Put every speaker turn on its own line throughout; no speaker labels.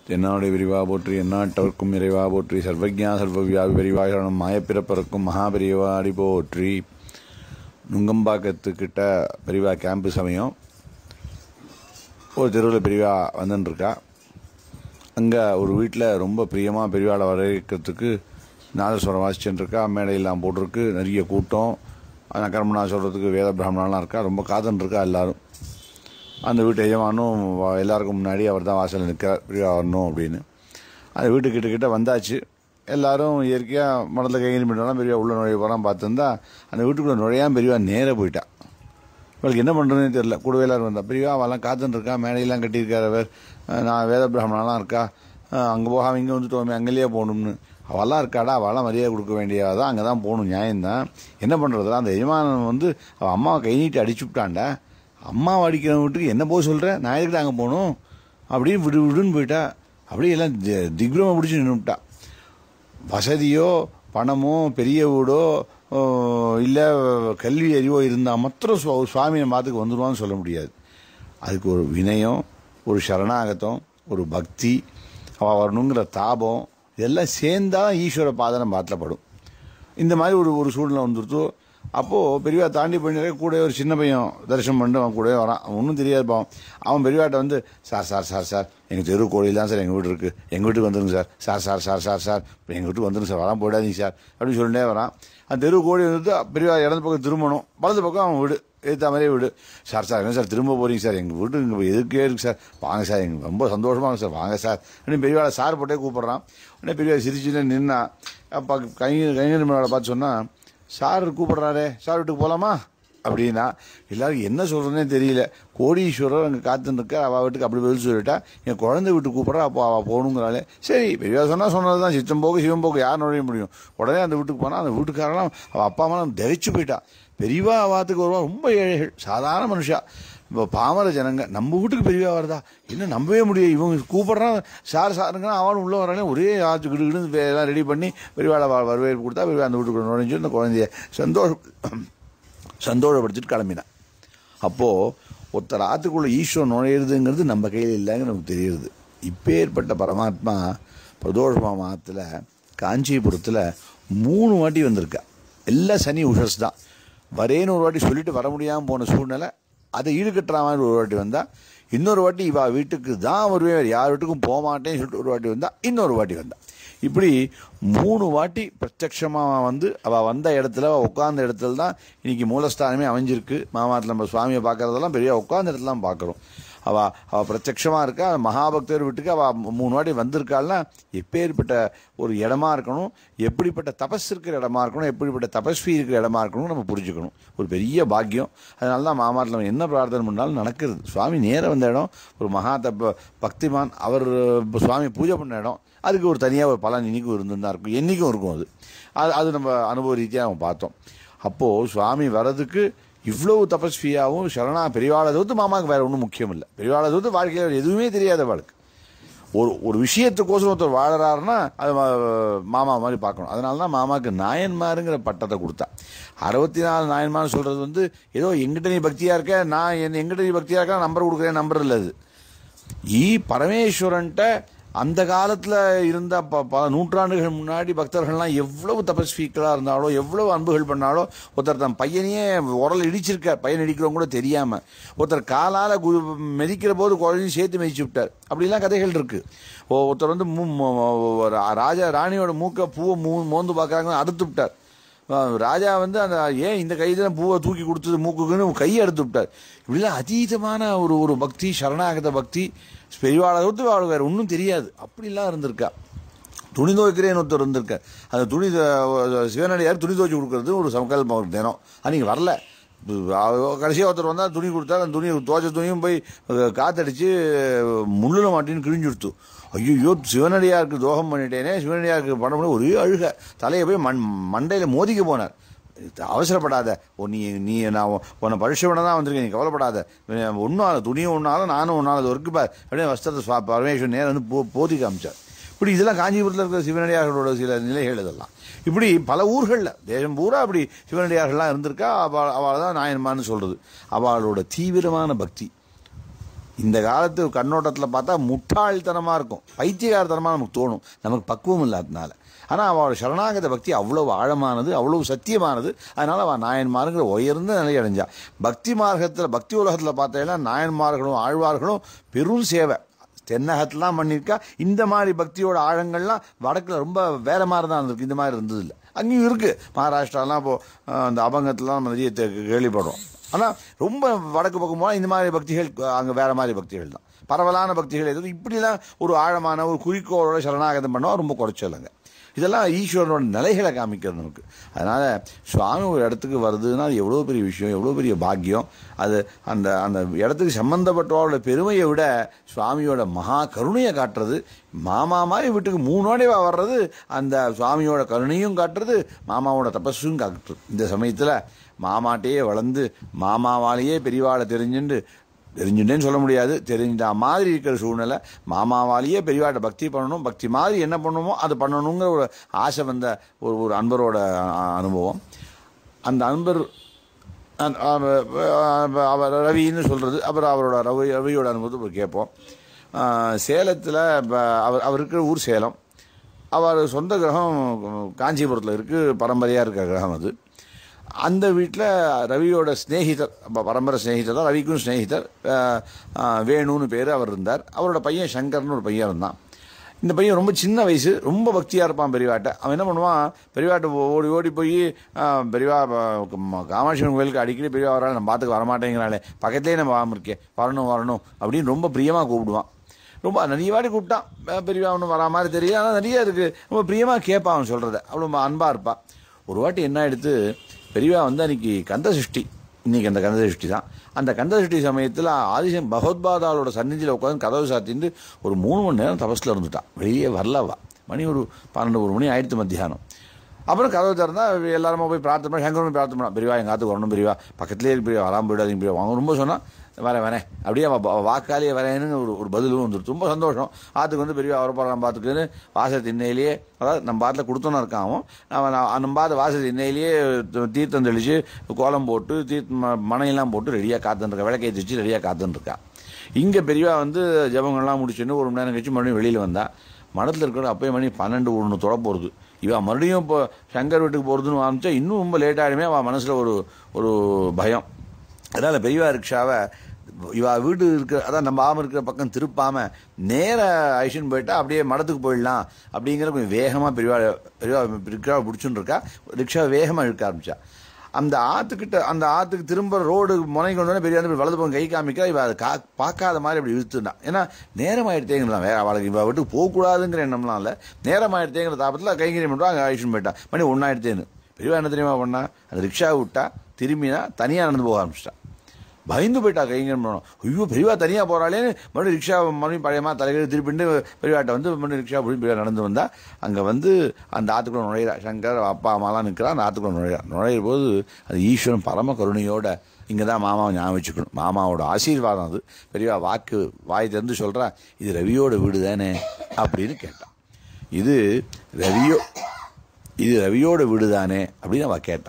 தென்னாடு விரிவா போற்றி எந்நாட்டவர்க்கும் இறைவா போற்றி சர்வஜா சர்வவியாபி விரிவாகரணம் மாயப்பிறப்பறக்கும் மகாபெரியவா அடி போற்றி நுங்கம்பாக்கத்துக்கிட்ட பெரியவா கேம்பு சமயம் ஒரு தெருவில் பெரியவா வந்துட்டுருக்கா அங்கே ஒரு வீட்டில் ரொம்ப பிரியமாக பெரியவாளை வரவேற்கிறதுக்கு நாதஸ்வரம் வாசிச்சுட்டு இருக்கா மேடையெல்லாம் போட்டிருக்கு நிறைய கூட்டம் நக்கரமணா சொல்கிறதுக்கு வேத பிராமணாலாம் இருக்கா ரொம்ப காத்துன்னு இருக்கா எல்லாரும் அந்த வீட்டு எஜமானும் வ- எல்லாருக்கும் முன்னாடி அவர் தான் வாசலில் நிற்கிறார் பிரியா வரணும் அப்படின்னு அந்த வீட்டு கிட்ட கிட்ட வந்தாச்சு எல்லாரும் இயற்கையாக மனத்தில் கையில் பண்ணாலும் பெரியவா உள்ள நுழைய போகிறான் பார்த்துருந்தா அந்த வீட்டுக்குள்ளே நுழையாம பெரியவா நேராக போயிட்டா இவளுக்கு என்ன பண்ணுறதுனே தெரியல கூடவே எல்லாரும் வந்தா பெரியவா அவெல்லாம் காத்துன்னு இருக்கா மேடையெல்லாம் கட்டியிருக்காரு அவர் அஹ் நான் வேத பிராமணாலாம் இருக்கா அங்கே போகாம இங்கே வந்துட்டோமே அங்கேயே போகணும்னு அவெல்லாம் இருக்காடா அவெல்லாம் மரியாதை கொடுக்க வேண்டியவா தான் அங்கே தான் போகணும் நியாயம்தான் என்ன பண்ணுறதுல அந்த எஜமானன் வந்து அவள் அம்மாவை கை நீட்டி அடிச்சு விட்டான்டா அம்மாவை அடிக்கிற வீட்டுக்கு என்ன போக சொல்கிற நான் எதுக்கு அங்கே போகணும் அப்படின்னு விடு விடுன்னு போயிட்டா அப்படியே எல்லாம் தி- திக்ரம பிடிச்சி நின்றுட்டா வசதியோ பணமோ பெரிய வீடோ இல்லை கல்வி அறிவோ இருந்தால் மாத்திரம் சுவா- சுவாமி நம்ம மாத்துக்கு வந்துடுவான்னு சொல்ல முடியாது அதுக்கு ஒரு வினயம் ஒரு சரணாகத்தம் ஒரு பக்தி அவள் வரணுங்கிற தாபம் இதெல்லாம் சேர்ந்தா ஈஸ்வர பாதனம் பாத்திரப்படும் இந்த மாதிரி ஒரு ஒரு சூழ்நிலை வந்துருத்தோ அப்போது பெரியவா தாண்டி பண்ணிட்டு கூட ஒரு சின்ன பையன் தரிசனம் பண்ணிட்டு அவன் கூடவே வரான் அவன் ஒன்றும் தெரியாது பாவம் அவன் பெரியவாட்ட வந்து சார் சார் சார் சார் எங்கள் தெரு கோழியில் தான் சார் எங்கள் வீடு இருக்குது எங்கள் வீட்டுக்கு வந்துருங்க sir sir sir sir sir sir எங்கள் வீட்டுக்கு வந்துருங்க சார் வரான் போயிடாதீங்க சார் அப்படின்னு சொல்லிட்டே வரான் அந்த தெரு கோழி வந்து பெரியவா இடது பக்கம் திரும்பணும் வலது பக்கம் அவன் வீடு ஏற்ற மாதிரியே வீடு சார் சார் என்ன சார் திரும்ப போறீங்க சார் எங்கள் வீட்டு இங்கே எதுக்கே இருக்கு சார் வாங்க சார் எங்களுக்கு ரொம்ப சந்தோஷமா இருக்கு சார் வாங்க சார் அப்படின்னு பெரியவாளை சார் போட்டே கூப்பிட்றான் உடனே பெரியவா சிரிச்சுட்டு நின்னா அப்போ கை கைங்கர் மேலே பார்த்து சொன்னா சார் கூப்பிடுறாரே சார் வீட்டுக்கு போகலாமா அப்படின்னா எல்லாரும் என்ன சொல்றதுனே தெரியல கோடீஸ்வரர் அங்கே காத்துன்னு இருக்க அவள் வீட்டுக்கு அப்படி பதில் சொல்லிட்டா என் குழந்தை வீட்டுக்கு கூப்பிட்றா அப்போ அவள் போகணுங்கிறாளே சரி பெரியவா சொன்னா சொன்னது தான் சித்தம் போக சிவம் போக யார் நுழைய முடியும் உடனே அந்த வீட்டுக்கு போனால் அந்த வீட்டுக்காரெல்லாம் அவள் அப்பா அம்மா திகைச்சு போயிட்டா பெரியவா வாத்துக்கு வருவா ரொம்ப ஏழைகள் சாதாரண மனுஷா இப்போ பாமர ஜனங்க நம்ம வீட்டுக்கு பெரியவா வருதா என்ன நம்பவே முடியும் இவங்க கூப்பிட்றான் சார் சாருங்கன்னா அவனும் உள்ள வரானே ஒரே ஆச்சு கிடுகிடுன்னு எல்லாம் ரெடி பண்ணி பெரியவாளை வ- வரவேற்பு கொடுத்தா பெரியவா அந்த வீட்டுக்குள்ள நுழைஞ்சு அந்த குழந்தைய சந்தோஷம் சந்தோஷப்படுத்திட்டு கிளம்பினான் அப்போது ஒருத்தர் ஆத்துக்குள்ள ஈஸ்வரன் நுழையிறதுங்கிறது நம்ம கையில் இல்லைங்க நமக்கு தெரியுது இப்பேற்பட்ட பரமாத்மா பிரதோஷமா மாதத்தில் காஞ்சிபுரத்தில் மூணு வாட்டி வந்திருக்கா எல்லாம் சனி உஷஸ் தான் வரேன்னு ஒரு வாட்டி சொல்லிட்டு வர முடியாமல் போன சூழ்நிலை அதை ஈடுகட்டுற மாதிரி ஒரு வாட்டி வந்தா இன்னொரு வாட்டி இவா வீட்டுக்கு தான் வருவேன் வேறு யார் வீட்டுக்கும் போக மாட்டேன்னு சொல்லிட்டு ஒரு வாட்டி வந்தா இன்னொரு வாட்டி வந்தா இப்படி மூணு வாட்டி பிரத்யட்சமாக வந்து அவள் வந்த இடத்துல அவள் உட்கார்ந்த இடத்துல தான் இன்னைக்கு மூலஸ்தானமே அமைஞ்சிருக்கு மாமாத்தில் நம்ம சுவாமியை பார்க்கறதெல்லாம் பெரிய உட்கார்ந்த இடத்துல தான் பார்க்குறோம் அவள் அவள் பிரத்யட்சமாக இருக்கா மகாபக்தர் வீட்டுக்கு அவள் மூணு வாட்டி வந்திருக்காள்னா எப்பேற்பட்ட ஒரு இடமா இருக்கணும் எப்படிப்பட்ட தபஸ் இருக்கிற இடமா இருக்கணும் எப்படிப்பட்ட தபஸ்வி இருக்கிற இடமா இருக்கணும் நம்ம புரிஞ்சுக்கணும் ஒரு பெரிய பாக்கியம் அதனால தான் மாமாட்டில் நம்ம என்ன பிரார்த்தனை பண்ணாலும் நடக்கிறது சுவாமி நேரம் வந்த இடம் ஒரு மகா தப்ப பக்திமான் அவர் இப்ப சுவாமி பூஜை பண்ண இடம் அதுக்கு ஒரு தனியாக ஒரு பலன் இன்னைக்கும் இருந்துதான் இருக்கும் என்றைக்கும் இருக்கும் அது அது அது நம்ம அனுபவ ரீதியாக நம்ம பார்த்தோம் அப்போது சுவாமி வர்றதுக்கு இவ்வளவு தபஸ்வியாகவும் சரணா பெரியவாளை தவிர்த்து மாமாவுக்கு வேற ஒன்றும் முக்கியம் இல்லை பெரியவாளை தவிர்த்து வாழ்க்கையில் வேற எதுவுமே தெரியாத வாழ்க்கை ஒரு ஒரு விஷயத்துக்கோசரம் ஒருத்தர் வாழறாருன்னா அது மா- மாமா மாதிரி பார்க்கணும் அதனால தான் மாமாவுக்கு நாயன்மாருங்கிற பட்டத்தை கொடுத்தா அறுபத்தி நாலு நாயன்மார்னு சொல்றது வந்து ஏதோ எங்கிட்ட நீ பக்தியா இருக்க நான் என் எங்கிட்ட நீ பக்தியா இருக்க நம்பர் கொடுக்குறேன் நம்பர் இல்லை அது ஈ பரமேஸ்வரன்ட்ட அந்த காலத்தில் இருந்த ப பல நூற்றாண்டுகள் முன்னாடி பக்தர்கள்லாம் எவ்வளவு தபஸ்வீக்களாக இருந்தாலோ எவ்வளவு அன்புகள் பண்ணாலோ ஒருத்தர் தன் பையனையே உரல் இடிச்சிருக்கார் பையன் இடிக்கிறவங்க கூட தெரியாமல் ஒருத்தர் காலால் குரு மிதிக்கிற போது குழந்தையும் சேர்த்து மிதிச்சு விட்டார் அப்படிலாம் கதைகள் இருக்கு ஓ ஒருத்தர் வந்து மூ- மோ- ராஜா ராணியோட மூக்க பூவை மூ மோந்து பார்க்குறாங்க அறுத்து விட்டார் அஹ் ராஜா வந்து அந்த ஏன் இந்த கையில பூவை தூக்கி கொடுத்தது மூக்குக்குன்னு கையை எடுத்து விட்டார் இப்படிலாம் அதீதமான ஒரு ஒரு பக்தி சரணாகத பக்தி பெரியவாளை தவிர்த்து அவளுக்கு வேற ஒன்றும் தெரியாது அப்படிலாம் இருந்திருக்கா துணி துவைக்கிறேன்னு ஒருத்தர் இருந்திருக்கார் அந்த துணி துவ- சிவனடியார் துணி துவைச்சு கொடுக்கறது ஒரு சமக்கல்பம் ஒரு தினம் அன்னைக்கு வரல கடைசியாக ஒருத்தர் வந்தால் துணி கொடுத்தா அந்த துணி துவைச்ச துணியும் போய் அஹ், காத்தடிச்சு முள்ளுல மாட்டின்னு கிழிஞ்சுடுத்து ஐயோ சிவனடியாருக்கு துரோகம் பண்ணிட்டேனே சிவனடியாருக்கு பண்ண முடியும் ஒரே அழுக தலையை போய் மண் மண்டையில் மோதிக்க போனார் அவசரப்படாத ஓ நீ நீ நான் உ- உன்னை பரிசுவனை தான் வந்திருக்கேன் நீ கவலைப்படாத ஒன்றும் துணியும் ஒன்றாலும் நானும் ஒன்றாலும் அது இருக்கு பார் அப்படியே வஸ்திரத்தை சுவா- பரமேஸ்வரன் நேரம் வந்து போ போதி காமிச்சார் இப்படி இதெல்லாம் காஞ்சிபுரத்தில் இருக்கிற சிவனடியார்களோட சில நிலைகள் இதெல்லாம் இப்படி பல ஊர்களில் தேசம் பூரா அப்படி சிவனடியார்கள்லாம் இருந்திருக்கா அவள் அவள் தான் நாயன்மான்னு சொல்றது அவளோட தீவிரமான பக்தி இந்த காலத்து கண்ணோட்டத்தில் பார்த்தா முட்டாள்தனமாக இருக்கும் பைத்தியகாரத்தனமாக நமக்கு தோணும் நமக்கு பக்குவம் இல்லாததுனால ஆனால் அவளோட சரணாகத பக்தி அவ்வளவு ஆழமானது அவ்வளவு சத்தியமானது அதனால் அவள் நாயன்மாருங்கிற உயர்ந்த நிலை அடைஞ்சா பக்தி மார்க்கத்தில் பக்தி உலகத்தில் பார்த்தீங்கன்னா நாயன்மார்களும் ஆழ்வார்களும் பெரும் சேவை தென்னகத்தெலாம் பண்ணியிருக்கா இந்த மாதிரி பக்தியோட ஆழங்கள்லாம் வடக்கில் ரொம்ப வேற மாதிரி தான் இருந்திருக்கு இந்த மாதிரி இருந்தது இல்லை அங்கேயும் இருக்குது மகாராஷ்டிராலாம் இப்போ அந்த அபங்கத்துலாம் நம்ம நிறைய தே- கேள்விப்படுறோம் ஆனால் ரொம்ப வடக்கு பக்கம் போனால் இந்த மாதிரி பக்திகள் அங்கே வேற மாதிரி பக்திகள் தான் பரவலான பக்திகள் எதுவும் இப்படிலாம் ஒரு ஆழமான ஒரு குறிக்கோளோட சரணாகதம் பண்ணோம் ரொம்ப குறைச்சலுங்க இதெல்லாம் ஈஸ்வரனோட நிலைகளை காமிக்கிறது நமக்கு அதனால சுவாமி ஒரு இடத்துக்கு வருதுன்னா அது எவ்வளோ பெரிய விஷயம் எவ்வளோ பெரிய பாக்கியம் அது அந்த அந்த இடத்துக்கு சம்பந்தப்பட்டவரோட பெருமையை விட சுவாமியோட மகா கருணையை காட்டுறது மாமா மாதிரி வீட்டுக்கு மூணோடே வர்றது அந்த சுவாமியோட கருணையும் காட்டுறது மாமாவோட தபஸும் காட்டுறது இந்த சமயத்தில் மாமாட்டையே வளர்ந்து மாமாவாலேயே பெரியவாளை தெரிஞ்சுண்டு தெரிஞ்சுட்டேன்னு சொல்ல முடியாது தெரிஞ்ச மாதிரி இருக்கிற சூழ்நிலை மாமாவாலேயே பெரியவாட்ட பக்தி பண்ணணும் பக்தி மாதிரி என்ன பண்ணணுமோ அது பண்ணணுங்கிற ஒரு ஆசை வந்த ஒரு ஒரு அன்பரோட அ- அனுபவம் அந்த அன்பர் அந்த- அவ- அவர் ரவின்னு சொல்கிறது அப்புறம் அவரோட ரவி ரவியோட அனுபவத்தை இப்போ கேட்போம் சேலத்தில் அவர் அவர் இருக்கிற ஊர் சேலம் அவர் சொந்த கிரகம் காஞ்சிபுரத்தில் இருக்குது பரம்பரையாக இருக்கிற கிரகம் அது அந்த வீட்டில் ரவியோட ஸ்நேகிதர் ப- பரம்பரை ஸ்நேகிதர் தான் ரவிக்கும் ஸ்நேகிதர் அஹ், அஹ், வேணுன்னு பேர் அவர் இருந்தார் அவரோட பையன் சங்கர்னு ஒரு பையன் இருந்தான் இந்த பையன் ரொம்ப சின்ன வயசு ரொம்ப பக்தியாக இருப்பான் பெரியவாட்ட அவன் என்ன பண்ணுவான் பெரியவாட்ட ஓடி ஓடி போய் அஹ், பெரியவா அஹ், ம- காமாட்சியம்மன் கோயிலுக்கு அடிக்கடி பெரியவா வராள் நம்ம பார்த்துக்க வரமாட்டேங்கிறாளே பக்கத்துலேயே நம்ம வாம இருக்கே வரணும் வரணும் அப்படின்னு ரொம்ப பிரியமாக கூப்பிடுவான் ரொம்ப நிறைய வாட்டி கூப்பிட்டான் அஹ் பெரியவா ஒன்றும் வரா மாதிரி தெரியும் ஆனால் நிறைய இருக்குது ரொம்ப பிரியமாக கேட்பான் அவன் சொல்கிறத அவ்வளோ அன்பாக இருப்பான் ஒரு வாட்டி என்ன எடுத்து பெரியவா வந்து அன்னைக்கு கந்த சஷ்டி இன்னைக்கு அந்த கந்த சஷ்டி தான் அந்த கந்த சஷ்டி சமயத்தில் ஆதிசன் பகவத்பாதாவோட சந்நிதியில் உட்காந்து கதவு சாத்திட்டு ஒரு மூணு மணி நேரம் தபஸில் இருந்துட்டான் வெளியே வரலவா மணி ஒரு பன்னெண்டு ஒரு மணி ஆயிடுத்து மத்தியானம் அப்புறம் கதவு திறந்தா எல்லாருமே போய் பிரார்த்தனை பண்ணி சங்கரும் போய் பிரார்த்தனை பண்ணா பெரியவா எங்கள் ஆத்துக்கு வரணும் பெரியவா பக்கத்துலேயே இருக்கு பெரியவா வராமல் போயிடாதீங்க பெரியவா அவங்க ரொம்ப சொன்னா வரேன் வரேன் அப்படியே அவ அவ வாக்காலேயே வரேன்னு ஒரு ஒரு பதிலும் வந்துருச்சு ரொம்ப சந்தோஷம் ஆத்துக்கு வந்து பெரியவா வர போகிறான் பார்த்துக்குன்னு வாசல் திண்ணையிலேயே அதாவது நம்ம பாத்தில் கொடுத்தோன்னு இருக்கான் அவன் அவன் நான் நம்ம பார்த்து வாசல் திண்ணையிலேயே தீர்த்தம் தெளிச்சு கோலம் போட்டு தீர்த்தம் ம- மணையெல்லாம் போட்டு ரெடியாக காத்துன்னு விளக்கேற்றி வச்சு ரெடியாக காத்துன்னு இருக்கான் இங்கே பெரியவா வந்து ஜபங்கள்லாம் முடிச்சுன்னு ஒரு மணி நேரம் கழிச்சு மறுபடியும் வெளியில் வந்தா மடத்தில் இருக்கிற அப்பயே மணி பன்னெண்டு ஒன்று தொட போகிறது இவன் மறுபடியும் இப்போ சங்கர் வீட்டுக்கு போகிறதுன்னு ஆரம்பிச்சா இன்னும் ரொம்ப லேட் ஆகிடுமே அவன் மனசில் ஒரு ஒரு பயம் அதனால் பெரியவா ரிக்ஷாவை இவா வீடு இருக்கிற அதான் நம்ம ஆம இருக்கிற பக்கம் திருப்பாம நேர ஐஷன் போயிட்டா அப்படியே மடத்துக்கு போயிடலாம் அப்படிங்கிற கொஞ்சம் வேகமாக பெரியவா பெரியவா ரிக்ஷாவை பிடிச்சுன்னு இருக்கா ரிக்ஷாவை வேகமாக இழுக்க ஆரம்பிச்சா அந்த ஆத்துக்கிட்ட அந்த ஆத்துக்கு திரும்ப ரோடு முனை கொண்டு வந்து பெரிய வந்து வலது பக்கம் கை காமிக்க இவ அதை கா பார்க்காத மாதிரி அப்படி இழுத்துட்டான் ஏன்னா நேரம் ஆயிடுத்தேங்கலாம் வேற அவளுக்கு இவ விட்டு போகக்கூடாதுங்கிற எண்ணம்லாம் இல்லை நேரம் ஆயிடுத்தேங்கிற தாபத்தில் கைங்கரியம் பண்ணுறா அங்கே ஆயுஷன் போயிட்டான் மணி ஒன்றாயிடுத்தேன்னு பெரியவா என்ன தெரியுமா பண்ணா அந்த ரிக்ஷாவை விட்டா திரும்பினா தனியாக நடந்து போக ஆரம்பிச்சிட்டான் பயந்து போயிட்டா கைங்கரம் பண்ணணும் ஐயோ பெரியவா தனியாக போகிறாளேன்னு மறுபடியும் ரிக்ஷா மறுபடியும் பழையமா தலைகள் திருப்பிண்டு பெரியவாட்ட வந்து மறுபடியும் ரிக்ஷா பிடிச்சி பெரியவா நடந்து வந்தா அங்கே வந்து அந்த ஆத்துக்குள்ள நுழையிறா சங்கர் அப்பா அம்மாலாம் நிற்கிறா அந்த ஆத்துக்குள்ள நுழையிறா நுழையிற போது அது ஈஸ்வரன் பரம கருணையோட இங்கே தான் மாமாவை ஞாபகம் வச்சுக்கணும் மாமாவோட ஆசீர்வாதம் அது பெரியவா வாக்கு வாய் திறந்து சொல்கிறா இது ரவியோட வீடு தானே அப்படின்னு கேட்டான் இது ரவியோ இது ரவியோட வீடு தானே அப்படின்னு அவள் கேட்டான்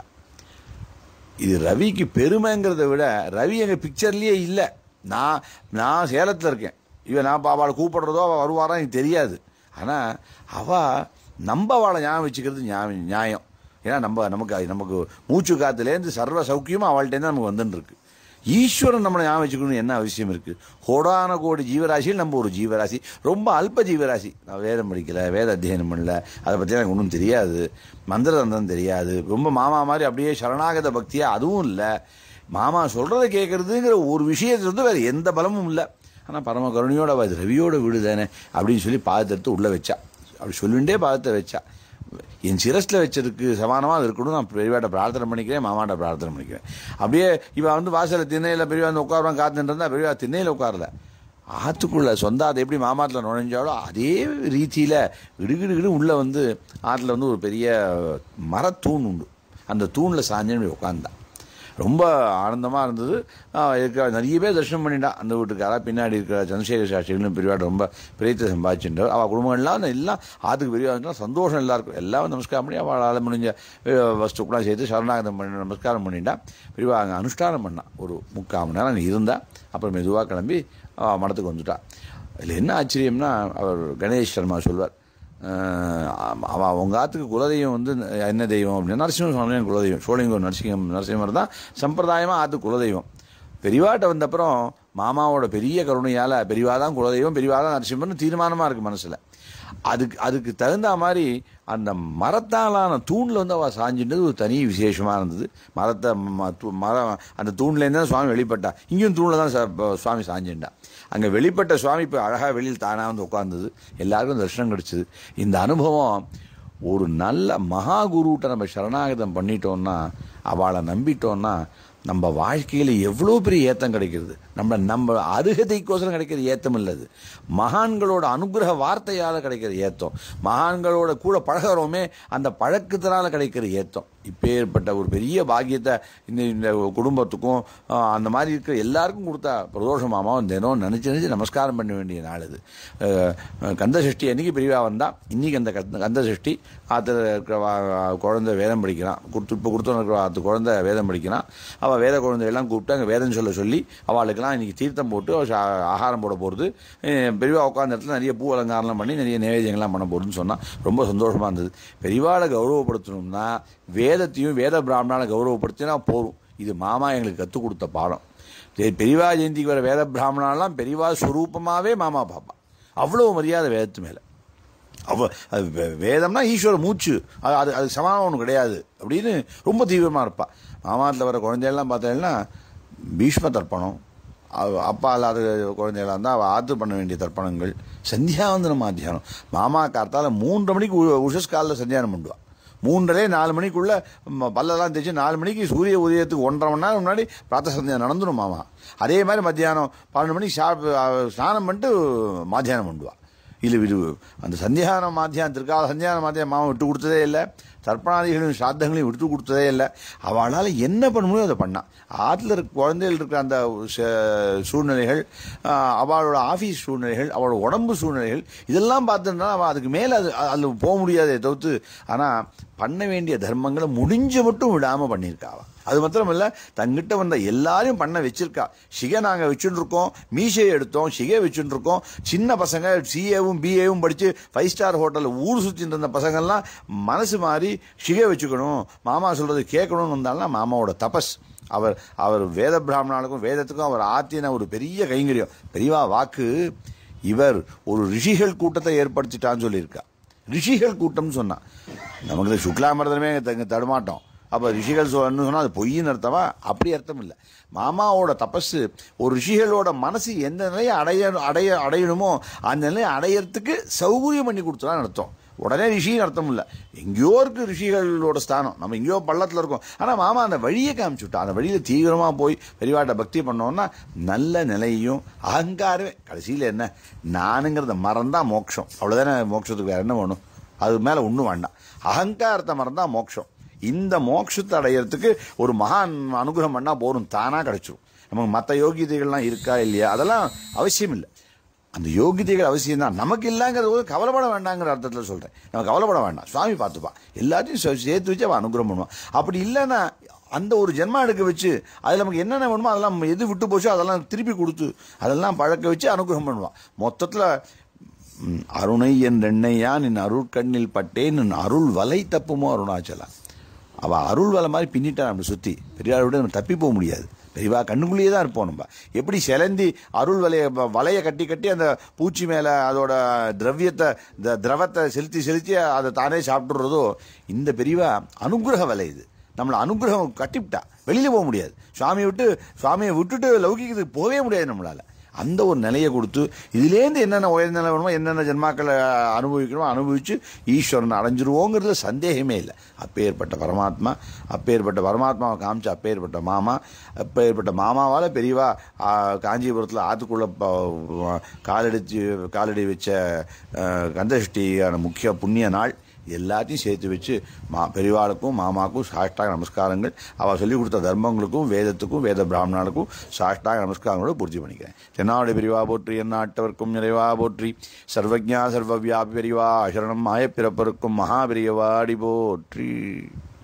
இது ரவிக்கு பெருமைங்கிறத விட ரவி எங்கள் பிக்சர்லேயே இல்லை நான் நான் சேலத்தில் இருக்கேன் இவன் நான் அவளை கூப்பிடுறதோ அவள் வருவாரா எனக்கு தெரியாது ஆனால் அவள் நம்ம அவளை ஞாபகம் வச்சுக்கிறது ஞாபகம் நியாயம் ஏன்னா நம்ம நமக்கு அது நமக்கு மூச்சு காத்துலேருந்து சர்வ சௌக்கியமாக அவள்கிட்டேருந்து நமக்கு வந்துட்டு இருக்கு ஈஸ்வரன் நம்மளை ஞாபகம் வச்சுக்கணும்னு என்ன அவசியம் இருக்கு கோடான கோடி ஜீவராசியில் நம்ம ஒரு ஜீவராசி ரொம்ப அல்ப ஜீவராசி நான் வேதம் படிக்கல வேத அத்தியனம் பண்ணல அதை பற்றி எனக்கு ஒன்றும் தெரியாது மந்திரதந்தம் தெரியாது ரொம்ப மாமா மாதிரி அப்படியே சரணாகத பக்தியா அதுவும் இல்லை மாமா சொல்றதை கேட்கறதுங்கிற ஒரு விஷயத்துல வந்து வேற எந்த பலமும் இல்லை ஆனால் பரம கருணையோட அவ இது ரவியோட வீடு தானே அப்படின்னு சொல்லி பாதத்தை எடுத்து உள்ள வச்சா அப்படி சொல்லிண்டே பாதத்தை வச்சா என் சிரஸ்ல வச்சதுக்கு சமானமாக அது இருக்கணும் நான் பெரியவாட்ட பிரார்த்தனை பண்ணிக்கிறேன் மாமாட்ட பிரார்த்தனை பண்ணிக்கிறேன் அப்படியே இவன் வந்து வாசலில் திண்ணையில் பெரியவா வந்து உட்காருவான் காத்துட்டு இருந்தா பெரியவா திண்ணையில் உட்காரல ஆற்றுக்குள்ள சொந்த அதை எப்படி மாமாத்தில் நுழைஞ்சாலோ அதே ரீதியில் இடுகிடுகிடு உள்ளே வந்து ஆற்றுல வந்து ஒரு பெரிய மரத்தூண் உண்டு அந்த தூணில் சாஞ்சு உட்காந்தான் ரொம்ப ஆனந்தமாக இருந்தது ஆஹ் இருக்க நிறைய பேர் தரிசனம் பண்ணிட்டா அந்த வீட்டுக்காரா பின்னாடி இருக்கிற சந்திரசேகர சாஸ்திரிகளும் பெரியவாடு ரொம்ப பிரியத்தை சம்பாதிச்சுட்டார் அவள் குடும்பங்கள்லாம் எல்லாம் ஆத்துக்கு பெரியவா சந்தோஷம் எல்லாருக்கும் எல்லாம் நமஸ்காரம் பண்ணி அவளால் முடிஞ்ச அஹ், வஸ்துக்கெல்லாம் சேர்த்து சரணாகதம் பண்ணி நமஸ்காரம் பண்ணிட்டா பெரியவா அங்கே அனுஷ்டானம் பண்ணா ஒரு முக்கால் மணி நேரம் அங்கே இருந்தா அப்புறம் மெதுவாக கிளம்பி அவ மடத்துக்கு வந்துட்டா இதில் என்ன ஆச்சரியம்னா அவர் கணேஷ் சர்மா சொல்வார் அவன் உங்கள் ஆத்துக்கு குலதெய்வம் வந்து என்ன தெய்வம் அப்படின்னா நரசிம்ம சுவாமி குலதெய்வம் சோழிங்கூர் நரசிங்கம் நரசிம்மர் தான் சம்பிரதாயமாக ஆத்து குலதெய்வம் பெரியவாட்ட வந்தப்புறம் மாமாவோட பெரிய கருணையால் பெரியவா தான் குலதெய்வம் பெரியவா தான் நரசிம்மர்னு தீர்மானமாக இருக்குது மனசில் அதுக்கு அதுக்கு தகுந்த மாதிரி அந்த மரத்தாலான தூணில் வந்து அவள் சாஞ்சின்றது ஒரு தனி விசேஷமாக இருந்தது மரத்தை ம- தூ- மரம் அந்த தூண்லேருந்து தான் சுவாமி வெளிப்பட்டா இங்கேயும் தூணில் தான் ச- ப- சுவாமி சாஞ்சின்டா அங்கே வெளிப்பட்ட சுவாமி இப்போ அழகாக வெளியில் தானாக வந்து உட்கார்ந்தது எல்லாருக்கும் தரிசனம் கிடைச்சது இந்த அனுபவம் ஒரு நல்ல மகா குருட்ட நம்ம சரணாகதம் பண்ணிட்டோம்னா அவளை நம்பிட்டோம்னா நம்ம வாழ்க்கையில் எவ்வளோ பெரிய ஏத்தம் கிடைக்கிறது நம்ம நம்ம அருகதைக்கோசரம் கிடைக்கிற ஏத்தம் இல்லது மகான்களோட அனுகிரக வார்த்தையால் கிடைக்கிற ஏத்தம் மகான்களோட கூட பழகிறோமே அந்த பழக்கத்தினால கிடைக்கிற ஏத்தம் இப்பேற்பட்ட ஒரு பெரிய பாக்கியத்தை இந்த இந்த குடும்பத்துக்கும் ஆஹ், அந்த மாதிரி இருக்கிற எல்லாருக்கும் கொடுத்தா பிரதோஷ மாமாவும் தினம் நினச்சி நினச்சி நமஸ்காரம் பண்ண வேண்டிய நாள் இது அஹ், கந்த சஷ்டி அன்னைக்கு பெரியவா வந்தா இன்னைக்கு அந்த கந்த- கந்த சஷ்டி ஆற்றுல இருக்கிற வா- குழந்தை வேதம் படிக்கிறான் கொடுத்து இப்போ கொடுத்து இருக்கிற ஆத்து குழந்தை வேதம் படிக்கிறான் அவள் வேத குழந்தையெல்லாம் கூப்பிட்டு அங்கே வேதம் சொல்ல சொல்லி அவளுக்கெல்லாம் இன்னைக்கு தீர்த்தம் போட்டு அவ சா- ஆகாரம் போட போகிறது பெரியவா உட்காந்த இடத்துல நிறைய பூ அலங்காரம்லாம் பண்ணி நிறைய நைவேத்தியங்கள்லாம் பண்ண போகிறதுன்னு சொன்னால் ரொம்ப சந்தோஷமாக இருந்தது பெரியவாளை கௌரவப்படுத்தணும்னா வேதத்தையும் வேத பிராமணால கௌரவப்படுத்தினா போதும் இது மாமா எங்களுக்கு கற்றுக் கொடுத்த பாடம் சரி, பெரியவா ஜெயந்திக்கு வர வேத பிராமணாலாம் பெரியவா ஸ்வரூபமாகவே மாமா பாப்பா அவ்வளோ மரியாதை வேதத்து மேலே அவ அது வே- வேதம்னா ஈஸ்வர மூச்சு அது அது அது சமானம் ஒன்று கிடையாது அப்படின்னு ரொம்ப தீவிரமாக இருப்பா மாமாத்தில் வர குழந்தைகள்லாம் பார்த்தீங்கன்னா பீஷ்ம தர்ப்பணம் அவ- அப்பா இல்லாத குழந்தைகளாக இருந்தால் அவள் ஆத்து பண்ண வேண்டிய தர்ப்பணங்கள் சந்தியாவந்தனம் மாத்தியானம் மாமா கார்த்தால மூன்றரை மணிக்கு உ- உஷஸ் காலில் சந்தியானம் பண்ணுவா மூன்றரை நாலு மணிக்குள்ள ம- பல்லெல்லாம் தேய்ச்சி நாலு மணிக்கு சூரிய உதயத்துக்கு ஒன்றரை மணி நேரம் முன்னாடி பிராத்த சந்தியா நடந்துடும் மாமா அதே மாதிரி மத்தியானம் பன்னெண்டு மணிக்கு சா ஸ்நானம் பண்ணிட்டு மாத்தியானம் பண்ணுவா இல்லை இது அந்த சந்தியானம் மாத்தியானம் திருக்கால சந்தியானம் மாத்தியானம் மாமா விட்டு கொடுத்ததே இல்லை தர்ப்பணாதிகளையும் சாத்தங்களையும் விட்டு கொடுத்ததே இல்லை அவளால் என்ன பண்ண முடியும் அதை பண்ணான் ஆற்றுல இருக்க குழந்தைகள் இருக்கிற அந்த ச- சூழ்நிலைகள் ஆஹ், அவளோட ஆஃபீஸ் சூழ்நிலைகள் அவளோட உடம்பு சூழ்நிலைகள் இதெல்லாம் பார்த்துருந்தா அவள் அதுக்கு மேலே அது அதில் போக முடியாதே தவிர்த்து ஆனால் பண்ண வேண்டிய தர்மங்களை முடிஞ்ச மட்டும் விடாமல் பண்ணியிருக்கா அவ அது மாத்திரம் இல்ல தங்கிட்ட வந்த எல்லாரையும் பண்ண வச்சிருக்கா சிகை நாங்க வச்சுட்டு இருக்கோம் மீசையை எடுத்தோம் சிகை வச்சுட்டு இருக்கோம் சின்ன பசங்க சிஏவும் பிஏவும் படிச்சு ஃபைவ் ஸ்டார் ஹோட்டல்ல ஊர் சுத்திட்டு இருந்த பசங்கள்லாம் மனசு மாறி சிகை வச்சுக்கணும் மாமா சொல்றது கேட்கணும்னு வந்தாலும் மாமாவோட தபஸ் அவர் அவர் வேத பிராமணாளுக்கும் வேதத்துக்கும் அவர் ஆத்தின ஒரு பெரிய கைங்கரியம் பெரியவா வாக்கு இவர் ஒரு ரிஷிகள் கூட்டத்தை ஏற்படுத்திட்டான்னு சொல்லியிருக்கா ரிஷிகள் கூட்டம்னு சொன்னா நமக்கு சுக்லாமிரதமே தங்க தடுமாட்டோம் அப்போ ரிஷிகள் சொல்லணும்னு சொன்னால் அது பொய்ன்னு அர்த்தமா அப்படி அர்த்தம் இல்லை மாமாவோட தபஸு ஒரு ரிஷிகளோட மனசு எந்த நிலையை அடைய அடைய அடையணுமோ அந்த நிலையை அடையறதுக்கு சௌகரியம் பண்ணி கொடுத்துலான்னு அர்த்தம் உடனே ரிஷின்னு அர்த்தம் இல்லை எங்கேயோ இருக்கு ரிஷிகளோட ஸ்தானம் நம்ம எங்கேயோ பள்ளத்தில் இருக்கோம் ஆனால் மாமா அந்த வழியை காமிச்சுட்டான் அந்த வழியில் தீவிரமாக போய் பெரியவாட்ட பக்தி பண்ணோம்னா நல்ல நிலையும் அகங்காரமே கடைசியில் என்ன நானுங்கிறத மறந்தா மோட்சம் அவ்வளோதானே மோட்சத்துக்கு வேற என்ன வேணும் அது மேலே ஒன்றும் வேண்டாம் அகங்காரத்தை மறந்தா மோட்சம் இந்த மோட்சத்தை அடையிறதுக்கு ஒரு மகான் அனுகிரகம் பண்ணா போதும் தானா கிடைச்சிரும் நமக்கு மற்ற யோகியதைகள்லாம் இருக்கா இல்லையா அதெல்லாம் அவசியம் இல்லை அந்த யோகியதைகள் அவசியம் தான் நமக்கு இல்லைங்கிறது போது கவலைப்பட வேண்டாங்கிற அர்த்தத்தில் சொல்றேன் நம்ம கவலைப்பட வேண்டாம் சுவாமி பார்த்துப்பான் எல்லாத்தையும் சே- சேர்த்து வச்சு அவன் அனுகிரகம் பண்ணுவான் அப்படி இல்லைன்னா அந்த ஒரு ஜென்மா எடுக்க வச்சு அதில் நமக்கு என்னென்ன வேணுமோ அதெல்லாம் எது விட்டு போச்சோ அதெல்லாம் திருப்பி கொடுத்து அதெல்லாம் பழக்க வச்சு அனுகிரகம் பண்ணுவான் மொத்தத்தில் ம், அருணை என் எண்ணெய்யா நின் அருட்கண்ணில் பட்டேன் நின் அருள் வலை தப்புமோ அருணாச்சலம் அவ அருள் வலை மாதிரி பின்னிட்டான் நம்ம சுத்தி பெரியாரை விட நம்ம தப்பி போக முடியாது பெரியவா கண்ணுக்குள்ளேயே தான் இருப்போம் நம்ம எப்படி செலந்தி அருள் வலைய வ- வலைய கட்டி கட்டி அந்த பூச்சி மேல அதோட திரவியத்தை த- திரவத்தை செலுத்தி செலுத்தி அதை தானே சாப்பிட்டுறதோ இந்த பெரியவா அனுகிரக வலை இது நம்மளை அனுகிரகம் கட்டிவிட்டா வெளியில போக முடியாது சுவாமியை விட்டு சுவாமியை விட்டுட்டு லௌகிக்கத்துக்கு போகவே முடியாது நம்மளால அந்த ஒரு நிலையை கொடுத்து இதுலேருந்து என்னென்ன உயர்ந்த நிலை வேணுமோ என்னென்ன ஜென்மாக்களை அனுபவிக்கணுமோ அனுபவிச்சு ஈஸ்வரன் அடைஞ்சிருவோங்கிறதுல சந்தேகமே இல்லை அப்பேற்பட்ட பரமாத்மா அப்பேற்பட்ட பரமாத்மாவை காமிச்ச அப்பேற்பட்ட மாமா அப்பேற்பட்ட மாமாவால் பெரியவா ஆ, காஞ்சிபுரத்தில் ஆத்துக்குள்ள ப- காலடிச்சு காலடி வச்ச ஆ, கந்தசஷ்டியான முக்கிய புண்ணிய நாள் எல்லாத்தையும் சேர்த்து வச்சு மா பெரியவாளுக்கும் மாமாக்கும் சாஷ்டாக நமஸ்காரங்கள் அவள் சொல்லிக் கொடுத்த தர்மங்களுக்கும் வேதத்துக்கும் வேத பிராமணர்களுக்கும் சாஷ்டாக நமஸ்காரங்களோட பூர்த்தி பண்ணிக்கிறேன் தென்னாவுடைய பெரிவா போற்றி எந்நாட்டவர்க்கும் நிறைவா போற்றி சர்வஜா சர்வவியாபி பெரிவா சரணம் மாயப்பிறப்பருக்கும் மகாபெரியவாடி போற்றி